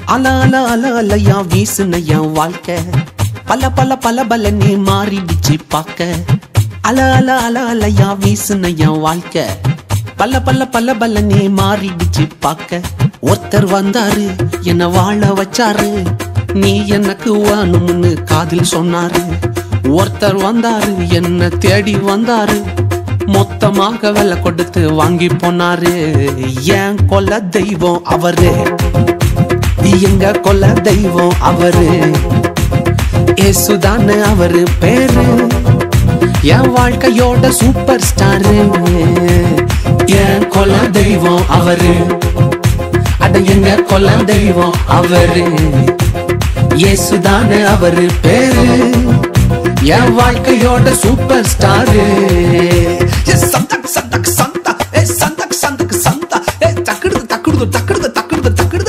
அல அல அல அலையா வீசுன என் வாழ்க்கை பல பல பல பல நீ மாறிடுச்சு பார்க்க அல அல அல அலையா வீசுன என் வாழ்க்கை பல பல பல பல நீ மாறிடுச்சு பார்க்க ஒருத்தர் வந்தாரு என்ன வாழ வச்சாரு நீ எனக்கு வேணும்னு காதில் சொன்னாரு ஒருத்தர் வந்தாரு என்ன தேடி வந்தாரு மொத்தமாக விலை கொடுத்து வாங்கி போனாரு என் கொல்ல தெய்வம் அவரு எங்க கொல்ல தெய்வம் அவரு ஏசுதானு அவரு பேரு என் வாழ்க்கையோட சூப்பர் ஸ்டாரு என் கொல்ல தெய்வம் அவரு அட எங்க கொல்ல தெய்வம் அவரு இயேசுதானு அவரு பேரு என் வாழ்க்கையோட சூப்பர் ஸ்டாரு சந்தக் சந்தக் சந்தா ஏ சந்தக் சந்தக் சந்தா ஏ தக்குடுது தக்குடுது தக்குடுது தக்குடுது தக்குடுது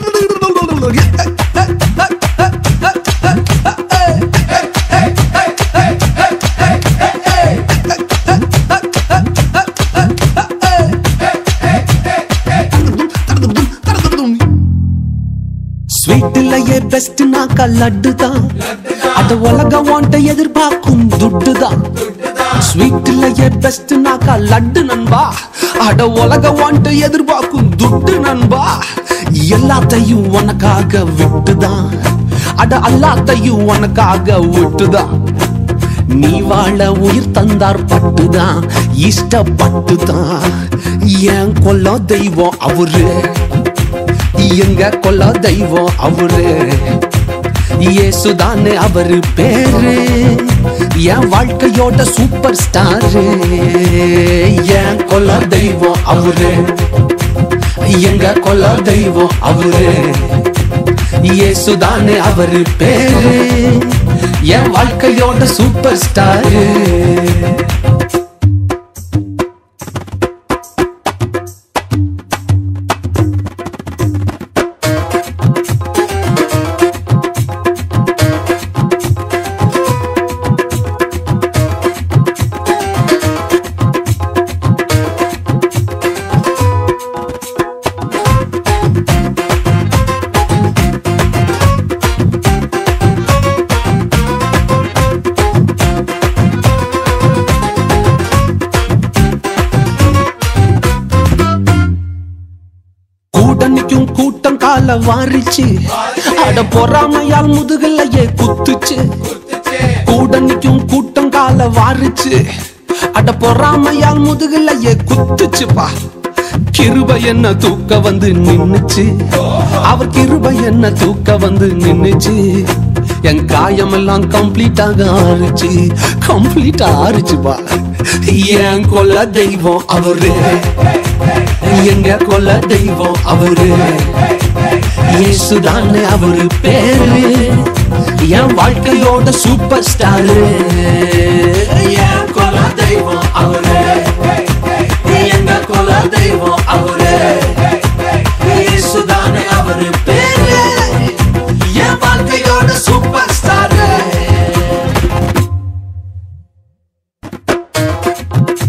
ஸ்வீட்லயே பெஸ்ட் நாக்கா லட்டு தான் அத உலக வாண்ட எதிர்பார்க்கும் துட்டு தான் ஸ்வீட்லயே பெஸ்ட் நாக்கா லட்டு நண்பா அட உலக வாண்ட எதிர்பார்க்கும் துட்டு நண்பா எல்லாத்தையும் உனக்காக விட்டுதான் அட எல்லாத்தையும் உனக்காக விட்டுதான் நீ வாழ உயிர் தந்தார் பட்டுதான் இஷ்டப்பட்டுதான் என் கொல்ல தெய்வம் அவரு எங்க கொல்ல தெய்வம் அவரு இயேசுதானே அவரு பேரு என் வாழ்க்கையோட சூப்பர் ஸ்டாரு என் கொல்ல தெய்வம் அவரு எங்க கொல்ல தெய்வம் அவரு இயேசுதானே அவரு பேரு என் வாழ்க்கையோட சூப்பர் ஸ்டாரு கூட்டணிக்கும் கூட்டம் கால வாரிச்சு அட பொறாமையால் முதுகலையே குத்துச்சு கூட்டணிக்கும் கூட்டம் கால வாரிச்சு அட பொறாமையால் முதுகலையே குத்துச்சுப்பா கிருப என்ன தூக்க வந்து நின்னுச்சு அவர் கிருப என்ன தூக்க வந்து நின்னுச்சு என் காயமெல்லாம் கம்ப்ளீட்டாக ஆறுச்சு கம்ப்ளீட்டா ஆறுச்சுப்பா என் கொல்ல தெய்வம் அவரு எங்க கொல்ல தெய்வம் அவரு இயேசுதானே அவரு பேரு என் வாழ்க்கையோட சூப்பர் ஸ்டாரு என் கொல்ல தெய்வம் அவரு எங்க கொல்ல தெய்வம் அவரு இயேசுதானே அவரு பேரு என் வாழ்க்கையோட சூப்பர் ஸ்டாரு